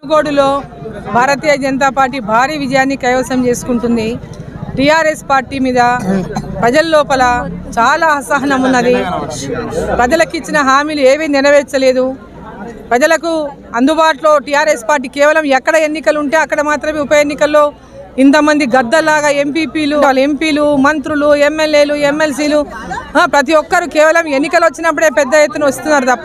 మునుగోడులో భారతీయ జనతా పార్టీ భారీ విజయాన్ని కైవసం చేసుకుంటుంది టీఆర్ఎస్ పార్టీ మీద ప్రజల లోపల చాలా అసహనం ఉన్నది ప్రజలకు ఇచ్చిన హామీలు ఏవీ నెరవేర్చలేదు ప్రజలకు అందుబాటులో టీఆర్ఎస్ పార్టీ కేవలం ఎక్కడ ఎన్నికలు ఉంటే అక్కడ మాత్రమే ఉప ఎన్నికల్లో ఇంతమంది గద్దలాగా ఎంపీపీలు వాళ్ళ ఎంపీలు మంత్రులు ఎమ్మెల్యేలు ఎమ్మెల్సీలు ప్రతి ఒక్కరు కేవలం ఎన్నికలు వచ్చినప్పుడే పెద్ద ఎత్తున వస్తున్నారు తప్ప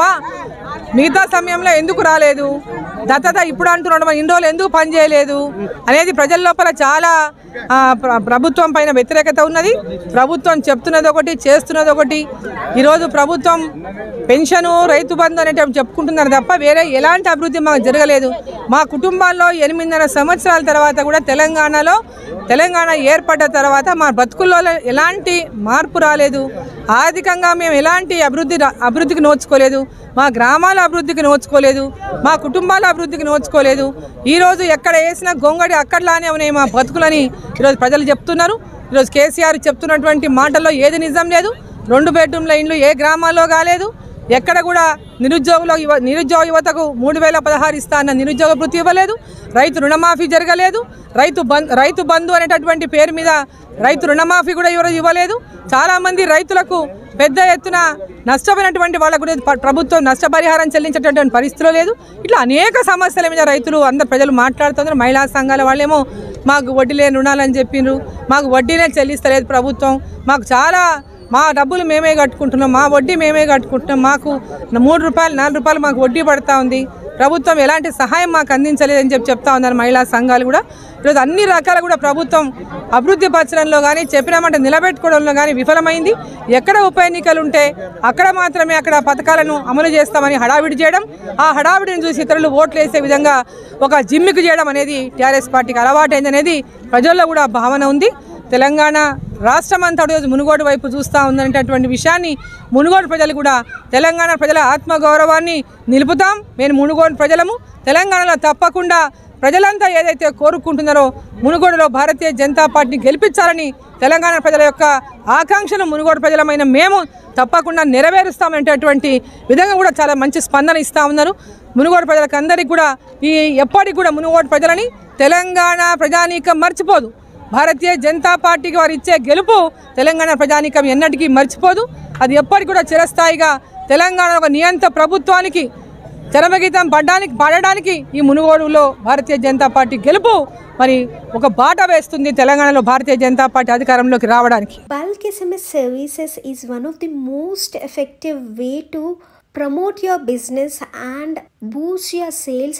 మిగతా సమయంలో ఎందుకు రాలేదు దత్తత ఇప్పుడు అంటున్నాడు మరి ఇన్ని రోజులు ఎందుకు పనిచేయలేదు అనేది ప్రజల లోపల చాలా ఆ, ప్ర- ప్రభుత్వం పైన వ్యతిరేకత ఉన్నది ప్రభుత్వం చెప్తున్నది ఒకటి చేస్తున్నది ఒకటి ఈరోజు ప్రభుత్వం పెన్షను రైతు బంధు అనేటివి చెప్పుకుంటున్నారు తప్ప వేరే ఎలాంటి అభివృద్ధి మాకు జరగలేదు మా కుటుంబాల్లో ఎనిమిదిన్నర సంవత్సరాల తర్వాత కూడా తెలంగాణలో తెలంగాణ ఏర్పడ్డ తర్వాత మా బతుకుల్లో ఎలాంటి మార్పు రాలేదు ఆర్థికంగా మేము ఎలాంటి అభివృద్ధి రా- అభివృద్ధికి నోచుకోలేదు మా గ్రామాల అభివృద్ధికి నోచుకోలేదు మా కుటుంబాల అభివృద్ధికి నోచుకోలేదు ఈరోజు ఎక్కడ వేసిన గొంగడి అక్కడలానే ఉన్నాయి మా బతుకులని ఈరోజు ప్రజలు చెప్తున్నారు ఈరోజు కేసీఆర్ చెప్తున్నటువంటి మాటల్లో ఏది నిజం లేదు రెండు బెడ్రూమ్ల ఇండ్లు ఏ గ్రామాల్లో కాలేదు ఎక్కడ కూడా నిరుద్యోగుల యువ నిరుద్యోగ యువతకు మూడు వేల పదహారు ఇస్తా అన్న నిరుద్యోగ వృత్తి ఇవ్వలేదు రైతు రుణమాఫీ జరగలేదు రైతు బంద్ రైతు బంధు అనేటటువంటి పేరు మీద రైతు రుణమాఫీ కూడా ఎవరు ఇవ్వలేదు చాలామంది రైతులకు పెద్ద ఎత్తున నష్టపోయినటువంటి వాళ్ళకు కూడా ప- ప్రభుత్వం నష్టపరిహారం చెల్లించేటటువంటి పరిస్థితిలో లేదు ఇట్లా అనేక సమస్యల మీద రైతులు అందరు ప్రజలు మాట్లాడుతున్నారు మహిళా సంఘాల వాళ్ళేమో మాకు వడ్డీ లేని రుణాలని చెప్పిండ్రు మాకు వడ్డీనే చెల్లిస్తలేదు ప్రభుత్వం మాకు చాలా మా డబ్బులు మేమే కట్టుకుంటున్నాం మా వడ్డీ మేమే కట్టుకుంటున్నాం మాకు మూడు రూపాయలు నాలుగు రూపాయలు మాకు వడ్డీ పడతా ఉంది ప్రభుత్వం ఎలాంటి సహాయం మాకు అందించలేదని చెప్పి చెప్తా ఉన్నారు మహిళా సంఘాలు కూడా ఈరోజు అన్ని రకాల కూడా ప్రభుత్వం అభివృద్ధి పరచడంలో కానీ చెప్పినామంటే నిలబెట్టుకోవడంలో కానీ విఫలమైంది ఎక్కడ ఉప ఎన్నికలు ఉంటే అక్కడ మాత్రమే అక్కడ పథకాలను అమలు చేస్తామని హడావిడి చేయడం ఆ హడావిడిని చూసి ఇతరులు ఓట్లు వేసే విధంగా ఒక జిమ్మికి చేయడం అనేది టీఆర్ఎస్ పార్టీకి అలవాటైంది అనేది ప్రజల్లో కూడా భావన ఉంది తెలంగాణ రాష్ట్రం అంతా ఈరోజు మునుగోడు వైపు చూస్తూ ఉందనేటటువంటి విషయాన్ని మునుగోడు ప్రజలు కూడా తెలంగాణ ప్రజల ఆత్మగౌరవాన్ని నిలుపుతాం మేము మునుగోడు ప్రజలము తెలంగాణలో తప్పకుండా ప్రజలంతా ఏదైతే కోరుకుంటున్నారో మునుగోడులో భారతీయ జనతా పార్టీని గెలిపించాలని తెలంగాణ ప్రజల యొక్క ఆకాంక్షను మునుగోడు ప్రజలమైన మేము తప్పకుండా నెరవేరుస్తామనేటటువంటి విధంగా కూడా చాలా మంచి స్పందన ఇస్తూ ఉన్నారు మునుగోడు ప్రజలకు అందరికీ కూడా ఈ ఎప్పటికి కూడా మునుగోడు ప్రజలని తెలంగాణ ప్రజానీకం మర్చిపోదు భారతీయ జనతా పార్టీకి వారు ఇచ్చే గెలుపు తెలంగాణ ప్రజానీకం ఎన్నటికీ మర్చిపోదు అది ఎప్పటికి కూడా చిరస్థాయిగా తెలంగాణ ఒక నియంత ప్రభుత్వానికి చరమగీతం పడ్డానికి పాడడానికి ఈ మునుగోడులో భారతీయ జనతా పార్టీ గెలుపు మరి ఒక బాట వేస్తుంది తెలంగాణలో భారతీయ జనతా పార్టీ అధికారంలోకి రావడానికి Bulk SMS services is one of the most effective way to promote your business and boost your sales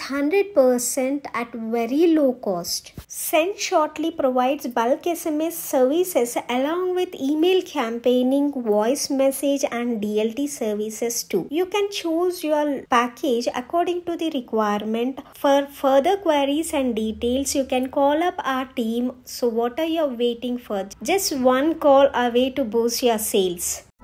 100% at very low cost. Send Shortly provides bulk SMS services along with email campaigning, voice message and DLT services too. You can choose your package according to the requirement. For further queries and details, you can call up our team. So what are you waiting for? Just one call away to boost your sales.